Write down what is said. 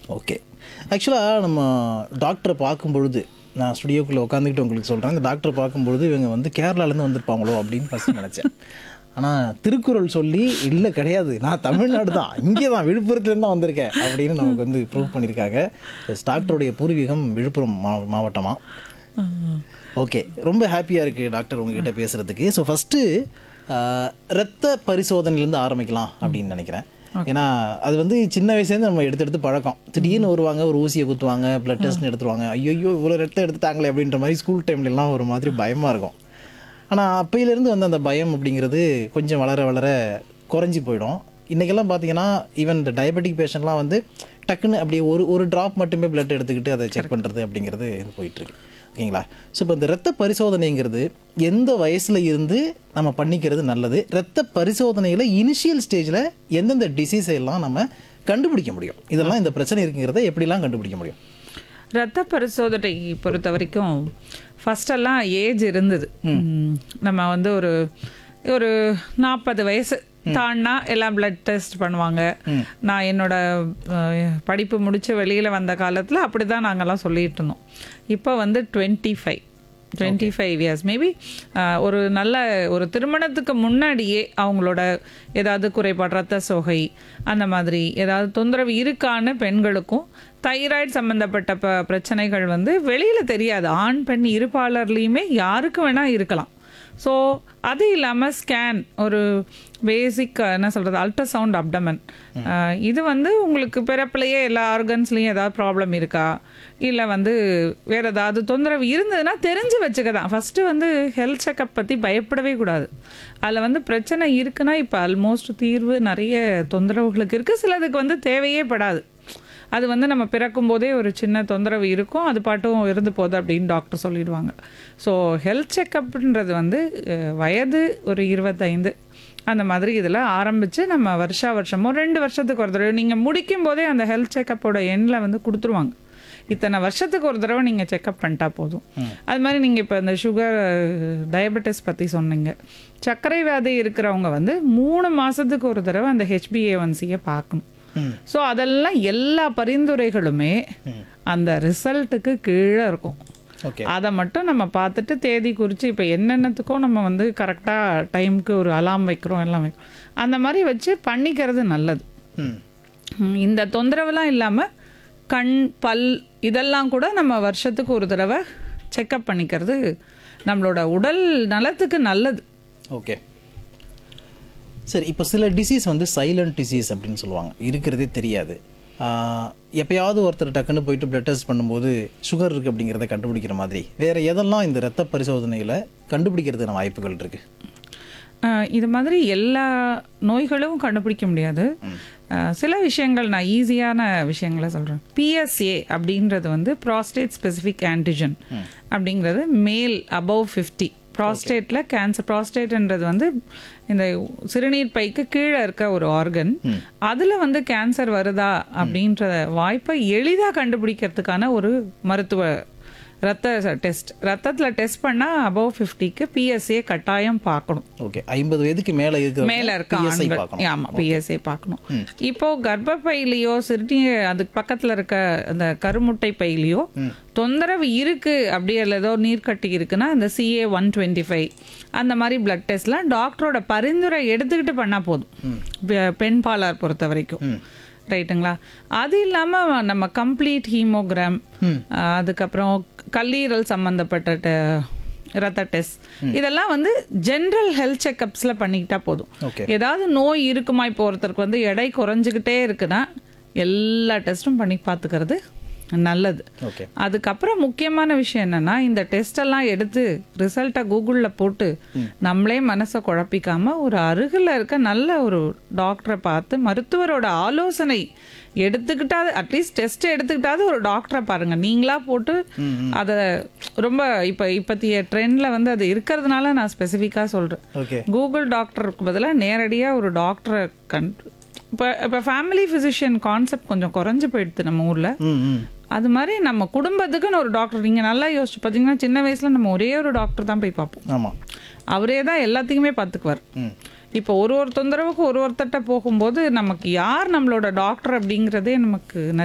okay ஆக்சுவலாக நம்ம டாக்டரை பார்க்கும் பொழுது நான் ஸ்டுடியோக்குள்ளே உட்காந்துக்கிட்டு உங்களுக்கு சொல்கிறேன் இந்த டாக்டர் பார்க்கும்பொழுது இவங்க வந்து கேரளாலேருந்து வந்திருப்பாங்களோ அப்படின்னு ஃபஸ்ட் நினச்சேன் ஆனால் திருக்குறள் சொல்லி இல்லை கிடையாது நான் தமிழ்நாடு தான் இங்கே தான் விழுப்புரத்துலேருந்து தான் வந்திருக்கேன் அப்படின்னு நமக்கு வந்து ப்ரூவ் பண்ணியிருக்காங்க எஸ், டாக்டருடைய பூர்வீகம் விழுப்புரம் மா மாவட்டமாக ஓகே ரொம்ப ஹாப்பியாக இருக்குது டாக்டர் உங்ககிட்ட பேசுகிறதுக்கு ஸோ ஃபஸ்ட்டு ரத்த பரிசோதனையிலேருந்து ஆரம்பிக்கலாம் அப்படின்னு நினைக்கிறேன் ஏன்னா அது வந்து சின்ன வயசுலேருந்து நம்ம எடுத்து எடுத்து பழக்கம் திடீர்னு வருவாங்க ஒரு ஊசியை குத்துவாங்க பிளட் டெஸ்ட்னு எடுத்துருவாங்க ஐயோ இவ்வளோ ரத்தம் எடுத்துட்டாங்களே அப்படின்ற மாதிரி ஸ்கூல் டைம்லலாம் ஒரு மாதிரி பயமாக இருக்கும் ஆனால் அப்பையிலேருந்து வந்து அந்த பயம் அப்படிங்கிறது கொஞ்சம் வளர வளர குறைஞ்சி போயிடும் இன்றைக்கெல்லாம் பார்த்தீங்கன்னா ஈவன் இந்த டயபெட்டிக் பேஷண்ட்லாம் வந்து டக்குன்னு அப்படியே ஒரு ஒரு ட்ராப் மட்டுமே பிளட் எடுத்துக்கிட்டு அதை செக் பண்ணுறது அப்படிங்கிறது இது போயிட்டுருக்கு ஓகேங்களா ஸோ இப்போ இந்த ரத்த பரிசோதனைங்கிறது எந்த வயசில் இருந்து நம்ம பண்ணிக்கிறது நல்லது ரத்த பரிசோதனையில் இனிஷியல் ஸ்டேஜில் எந்தெந்த டிசீஸ் எல்லாம் நம்ம கண்டுபிடிக்க முடியும் இதெல்லாம் இந்த பிரச்சனை இருக்குங்கிறத எப்படிலாம் கண்டுபிடிக்க முடியும் ரத்த பரிசோதனை பொறுத்த வரைக்கும் ஃபஸ்ட்டெல்லாம் ஏஜ் இருந்தது ம், நம்ம வந்து ஒரு ஒரு நாற்பது வயசு தாண்டினா எல்லாம் பிளட் டெஸ்ட் பண்ணுவாங்க நான் என்னோட அஹ், படிப்பு முடிச்சு வெளியில் வந்த காலத்தில் அப்படி தான் நாங்கள்லாம் சொல்லிட்டு இருந்தோம் இப்போ வந்து twenty five twenty five years maybe ஒரு நல்ல ஒரு திருமணத்துக்கு முன்னாடியே அவங்களோட ஏதாவது குறைபாடு ரத்த சோகை அந்த மாதிரி ஏதாவது தொந்தரவு இருக்கான்னு பெண்களுக்கும் தைராய்டு சம்மந்தப்பட்ட ப பிரச்சனைகள் வந்து வெளியில் தெரியாது ஆண் பெண் இருப்பாளர்லேயுமே யாருக்கு வேணால் இருக்கலாம் ஸோ அது இல்லாமல் ஸ்கேன் ஒரு பேசிக் என்ன சொல்கிறது அல்ட்ராசவுண்ட் அப்டமன் இது வந்து உங்களுக்கு பிறப்புலையே எல்லா ஆர்கன்ஸ்லேயும் ஏதாவது ப்ராப்ளம் இருக்கா இல்லை வந்து வேறு ஏதாவது தொந்தரவு இருந்ததுன்னா தெரிஞ்சு வச்சுக்க தான் ஃபஸ்ட்டு வந்து ஹெல்த் செக்கப் பற்றி பயப்படவே கூடாது அதில் வந்து பிரச்சனை இருக்குன்னா இப்போ ஆல்மோஸ்ட் தீர்வு நிறைய தொந்தரவுகளுக்கு இருக்குது சிலதுக்கு வந்து தேவையே படாது அது வந்து நம்ம பிறக்கும் போதே ஒரு சின்ன தொந்தரவு இருக்கும் அது பாட்டும் இருந்து போகுது அப்படின்னு டாக்டர் சொல்லிடுவாங்க ஸோ ஹெல்த் செக்கப்ன்றது வந்து அஹ், வயது ஒரு இருபத்தைந்து அந்த மாதிரி இதில் ஆரம்பித்து நம்ம வருஷா வருஷமோ ரெண்டு வருஷத்துக்கு ஒரு தடவை நீங்கள் முடிக்கும் போதே அந்த ஹெல்த் செக்கப்போட எண்ணில் வந்து கொடுத்துருவாங்க இத்தனை வருஷத்துக்கு ஒரு தடவை நீங்கள் செக்கப் பண்ணிட்டா போதும் அது மாதிரி நீங்கள் இப்போ இந்த சுகர் டயபெட்டிஸ் பற்றி சொன்னீங்க சர்க்கரை வியாதி இருக்கிறவங்க வந்து மூணு மாதத்துக்கு ஒரு தடவை அந்த ஹெச்பிஏஒன்சியை பார்க்கணும் ஸோ அதெல்லாம் எல்லா பரிந்துரைகளுமே அந்த ரிசல்ட்டுக்கு கீழே இருக்கும் ஓகே அதை மட்டும் நம்ம பார்த்துட்டு தேதி குறித்து இப்போ என்னென்னத்துக்கும் நம்ம வந்து கரெக்டாக டைமுக்கு ஒரு அலாம் வைக்கிறோம் எல்லாம் வைக்கிறோம் அந்த மாதிரி வச்சு பண்ணிக்கிறது நல்லது ம் ம், இந்த தொந்தரவுலாம் இல்லாமல் கண் பல் இதெல்லாம் கூட நம்ம வருஷத்துக்கு ஒரு தடவை செக்கப் பண்ணிக்கிறது நம்மளோட உடல் நலத்துக்கு நல்லது ஓகே சரி இப்போ சில டிசீஸ் வந்து சைலண்ட் டிசீஸ் அப்படின்னு சொல்லுவாங்க இருக்கிறதே தெரியாது ஆஹ், எப்பயாவது ஒருத்தர் டக்குன்னு போயிட்டு பிளட் டெஸ்ட் பண்ணும்போது சுகர் இருக்குது அப்படிங்கிறத கண்டுபிடிக்கிற மாதிரி வேறு எதெல்லாம் இந்த ரத்த பரிசோதனையில் கண்டுபிடிக்கிறதுக்கான வாய்ப்புகள் இருக்குது ஆஹ் இது மாதிரி எல்லா நோய்களும் கண்டுபிடிக்க முடியாது ஆஹ் சில விஷயங்கள் நான் ஈஸியான விஷயங்களை சொல்கிறேன் பிஎஸ்ஏ அப்படின்றது வந்து ப்ராஸ்டேட் ஸ்பெசிஃபிக் ஆன்டிஜன் அப்படிங்கிறது மேல் அபவ் ஃபிஃப்டி ப்ராஸ்டேட்டில் கேன்சர் ப்ராஸ்டேட்ன்றது வந்து இந்த சிறுநீர் பைக்கு கீழே இருக்க ஒரு ஆர்கன் அதில் வந்து கேன்சர் வருதா அப்படின்ற வாய்ப்பை எளிதாக கண்டுபிடிக்கிறதுக்கான ஒரு மருத்துவ ரத்த டெஸ்ட் ரத்தத்தில் டெஸ்ட் பண்ணால் அபவ் ஃபிஃப்டிக்கு பிஎஸ்ஏ கட்டாயம் பார்க்கணும் ஓகே ஐம்பது வயதுக்கு மேலே இருக்கிற மேல இருக்க PSI ஆண்கள் பார்க்கணும் ஆமா பிஎஸ்ஏ பார்க்கணும் இப்போ கர்ப்பப்பையிலையோ சிறுநீ அதுக்கு பக்கத்துல இருக்க அந்த கருமுட்டை பையிலையோ தொந்தரவு இருக்கு அப்படி அல்ல ஏதோ நீர்க்கட்டி இருக்குன்னா அந்த சிஏ ஒன் டுவெண்ட்டி ஃபைவ் அந்த மாதிரி பிளட் டெஸ்ட்லாம் டாக்டரோட பரிந்துரை எடுத்துக்கிட்டு பண்ணா போதும் பெ- பெண் பாலார் பொறுத்த வரைக்கும் ரைட்டுங்களா அது இல்லாம நம்ம கம்ப்ளீட் ஹீமோகிராம் அதுக்கப்புறம் கல்லீரல் சம்பந்தப்பட்ட டெ- ரத்த டெஸ்ட் இதெல்லாம் வந்து ஜென்ரல் ஹெல்த் செக்கப்ஸில் பண்ணிக்கிட்டா போதும் ஓகே ஏதாவது நோய் இருக்குமா இப்போ ஒருத்தருக்கு வந்து எடை குறைஞ்சிக்கிட்டே இருக்குன்னா எல்லா டெஸ்ட்டும் பண்ணி பார்த்துக்கிறது நல்லது ஓகே அதுக்கப்புறம் முக்கியமான விஷயம் என்னன்னா இந்த டெஸ்ட் எல்லாம் எடுத்து ரிசல்ட்டை கூகுளில் போட்டு நம்மளே மனசை குழப்பிக்காம ஒரு அருகில் இருக்க நல்ல ஒரு டாக்டரை பார்த்து மருத்துவரோட ஆலோசனை எடுத்துக்கிட்டாது அட்லீஸ்ட் டெஸ்ட் எடுத்துக்கிட்டாது ஒரு டாக்டரை பாருங்க நீங்களா போட்டு அதை ரொம்ப இப்போ இப்பத்திய ட்ரெண்டில் வந்து அது இருக்கிறதுனால நான் ஸ்பெசிஃபிக்காக சொல்கிறேன் ஓகே கூகுள் டாக்டருக்கு பதிலாக நேரடியாக ஒரு டாக்டரை கண் இப்போ இப்போ ஃபேமிலி ஃபிசிஷியன் கான்செப்ட் கொஞ்சம் குறைஞ்சு போயிடுது நம்ம ஊரில் ம் ம் அது மாதிரி நம்ம குடும்பத்துக்குன்னு ஒரு டாக்டர் நீங்கள் நல்லா யோசிச்சு பார்த்தீங்கன்னா சின்ன வயசில் நம்ம ஒரே ஒரு டாக்டர் தான் போய் பார்ப்போம் ஆமாம் அவரே தான் எல்லாத்துக்குமே பார்த்துக்குவார் ம் இப்போ ஒரு ஒரு தொந்தரவுக்கு ஒரு ஒருத்தட்ட போகும்போது நமக்கு யார் நம்மளோட டாக்டர் அப்படிங்கிறதே நமக்கு